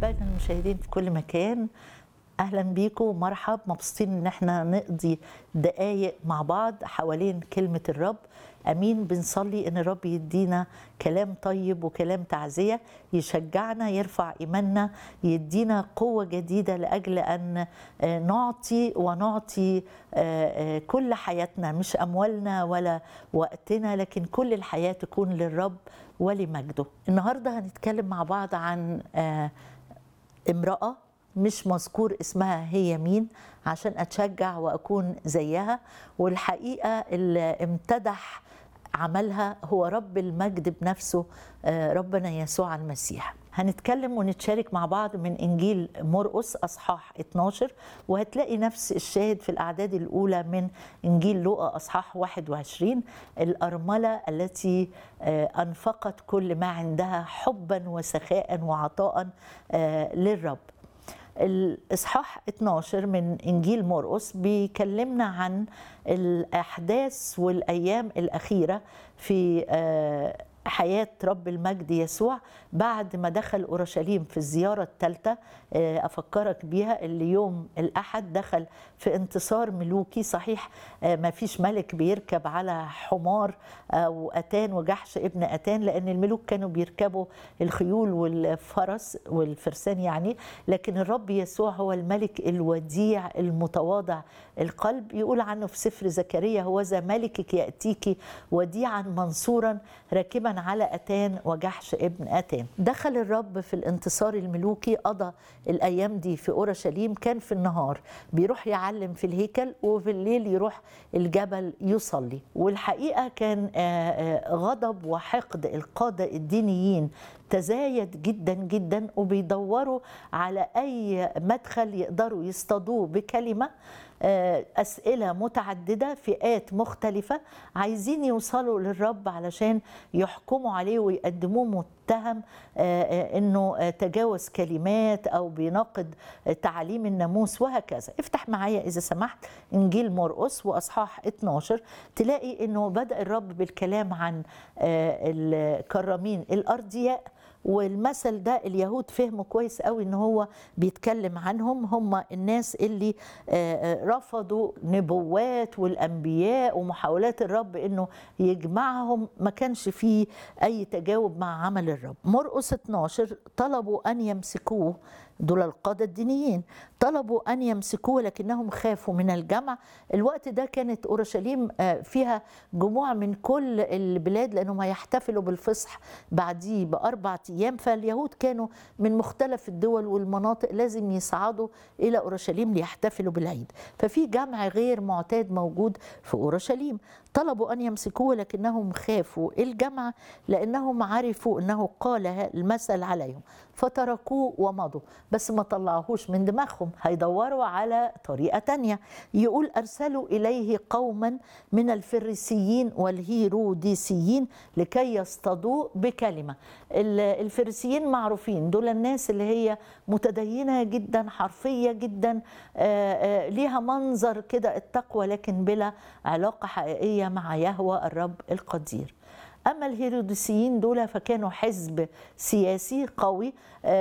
احبائنا المشاهدين في كل مكان اهلا بيكم مرحب مبسوطين ان احنا نقضي دقايق مع بعض حوالين كلمه الرب امين بنصلي ان الرب يدينا كلام طيب وكلام تعزيه يشجعنا يرفع ايماننا يدينا قوه جديده لاجل ان نعطي ونعطي كل حياتنا مش اموالنا ولا وقتنا لكن كل الحياه تكون للرب ولمجده النهارده هنتكلم مع بعض عن امراه مش مذكور اسمها هي مين عشان اتشجع واكون زيها والحقيقه اللي امتدح عملها هو رب المجد بنفسه ربنا يسوع المسيح هنتكلم ونتشارك مع بعض من انجيل مرقس اصحاح 12 وهتلاقي نفس الشاهد في الاعداد الاولى من انجيل لوقا اصحاح 21 الارمله التي انفقت كل ما عندها حبا وسخاء وعطاء للرب الاصحاح 12 من انجيل مرقس بيكلمنا عن الاحداث والايام الاخيره في حياة رب المجد يسوع بعد ما دخل أورشليم في الزيارة الثالثة أفكرك بيها اللي يوم الأحد دخل في انتصار ملوكي صحيح ما فيش ملك بيركب على حمار أو أتان وجحش ابن أتان لأن الملوك كانوا بيركبوا الخيول والفرس والفرسان يعني لكن الرب يسوع هو الملك الوديع المتواضع القلب يقول عنه في سفر زكريا هو ذا ملكك يأتيك وديعا منصورا راكبا على أتان وجحش ابن أتان دخل الرب في الانتصار الملوكي قضى الأيام دي في أورشليم كان في النهار بيروح يعلم في الهيكل وفي الليل يروح الجبل يصلي والحقيقة كان غضب وحقد القادة الدينيين تزايد جدا جدا وبيدوروا على أي مدخل يقدروا يصطادوه بكلمة أسئلة متعددة فئات مختلفة عايزين يوصلوا للرب علشان يحكموا عليه ويقدموه متهم انه تجاوز كلمات او بيناقض تعاليم الناموس وهكذا افتح معايا اذا سمحت انجيل مرقس واصحاح 12 تلاقي انه بدا الرب بالكلام عن الكرامين الارضياء والمثل ده اليهود فهموا كويس قوي ان هو بيتكلم عنهم هم الناس اللي رفضوا نبوات والانبياء ومحاولات الرب انه يجمعهم ما كانش فيه اي تجاوب مع عمل الرب مرقس 12 طلبوا ان يمسكوه دول القادة الدينيين طلبوا أن يمسكوه لكنهم خافوا من الجمع الوقت ده كانت أورشليم فيها جموع من كل البلاد لأنهم هيحتفلوا بالفصح بعديه بأربع أيام فاليهود كانوا من مختلف الدول والمناطق لازم يصعدوا إلى أورشليم ليحتفلوا بالعيد ففي جمع غير معتاد موجود في أورشليم طلبوا أن يمسكوه لكنهم خافوا الجمع لأنهم عرفوا أنه قال المثل عليهم فتركوه ومضوا بس ما طلعوهوش من دماغهم هيدوروا على طريقة تانية يقول أرسلوا إليه قوما من الفريسيين والهيروديسيين لكي يصطادوه بكلمة الفريسيين معروفين دول الناس اللي هي متدينة جدا حرفية جدا ليها منظر كده التقوى لكن بلا علاقة حقيقية مع يهوى الرب القدير اما الهيروديسيين دول فكانوا حزب سياسي قوي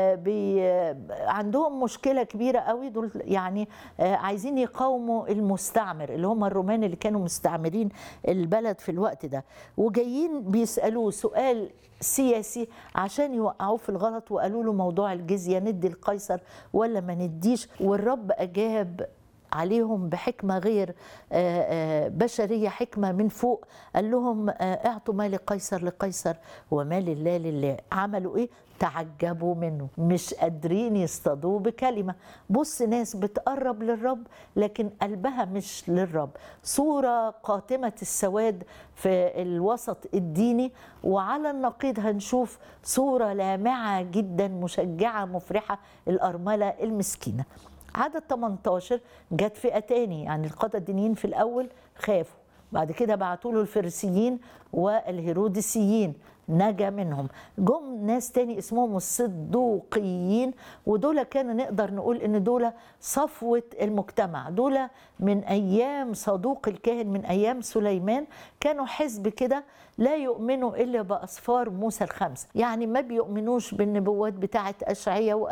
عندهم مشكله كبيره قوي دول يعني عايزين يقاوموا المستعمر اللي هم الرومان اللي كانوا مستعمرين البلد في الوقت ده وجايين بيسالوه سؤال سياسي عشان يوقعوه في الغلط وقالوا له موضوع الجزيه ندي القيصر ولا ما نديش والرب اجاب عليهم بحكمة غير بشرية حكمة من فوق قال لهم اعطوا ما لقيصر لقيصر وما لله لله عملوا ايه تعجبوا منه مش قادرين يصطادوه بكلمة بص ناس بتقرب للرب لكن قلبها مش للرب صورة قاتمة السواد في الوسط الديني وعلى النقيض هنشوف صورة لامعة جدا مشجعة مفرحة الأرملة المسكينة عدد 18 جت فئه تاني يعني القاده الدينيين في الاول خافوا بعد كده بعتوا له الفريسيين والهيروديسيين نجا منهم جم ناس تاني اسمهم الصدوقيين ودول كانوا نقدر نقول ان دول صفوة المجتمع دول من ايام صدوق الكاهن من ايام سليمان كانوا حزب كده لا يؤمنوا الا باصفار موسى الخمس يعني ما بيؤمنوش بالنبوات بتاعه اشعياء